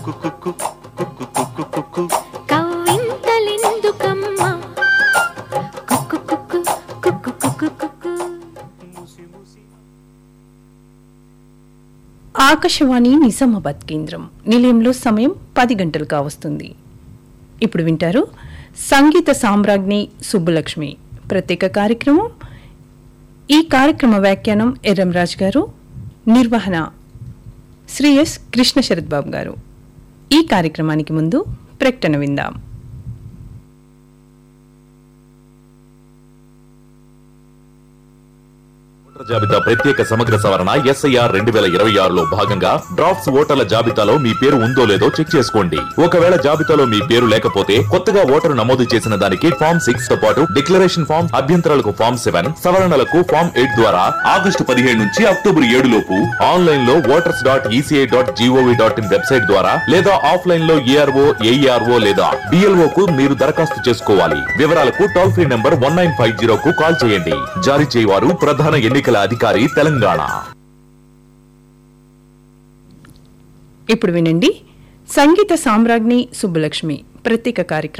కవ్వింతలెందుకమ్మా కుక్కు కుక్కు కుక్కు కుక్కు కుక్కు ఆకాశవాణి నిజామాబాద్ కేంద్రం నిలయంలో సమయం పది గంటలు కావస్తుంది ఇప్పుడు వింటారు సంగీత సామ్రాజ్ఞి సుబ్బలక్ష్మి ప్రత్యేక కార్యక్రమం ఈ కార్యక్రమ వ్యాఖ్యానం ఎర్రంరాజ్ గారు నిర్వహణ శ్రీ ఎస్ కృష్ణ శరత్ బాబు గారు ఈ కార్యక్రమానికి ముందు ప్రకటన విందాం ఓటర్ల జాబితా ప్రత్యేక సమగ్ర సవరణ ఎస్ఐఆర్ రెండు వేల ఇరవై ఆరులో భాగంగా డ్రాఫ్ట్స్ ఓటర్ల జాబితాలో మీ పేరు ఉందో లేదో చెక్ చేసుకోండి ఒకవేళ జాబితాలో మీ పేరు లేకపోతే కొత్తగా ఓటరు నమోదు చేసిన దానికి ఫామ్ సిక్స్ తో పాటు డిక్లరేషన్ ఫామ్ అభ్యంతరాలకు ఫామ్ సెవెన్ సవరణలకు ఫామ్ ఎయిట్ ద్వారా ఆగస్టు పదిహేడు నుంచి అక్టోబర్ ఏడు లోపు ఆన్లైన్ లో voters dot ECI dot GOV dot in website ద్వారా లేదా ఆఫ్లైన్ లో ఏఆర్ఓ ఏఈఆర్ఓ లేదా డిఎల్ఓ కు మీరు దరఖాస్తు చేసుకోవాలి వివరాలకు toll free number one nine five zero కు కాల్ చేయండి జారీ చేయవారు ప్రధాన ఎన్నికల అధికారి తెలంగాణ ఇప్పుడు వినండి సంగీత సామ్రాజ్ఞి సుబ్బలక్ష్మి ప్రత్యేక కార్యక్రమం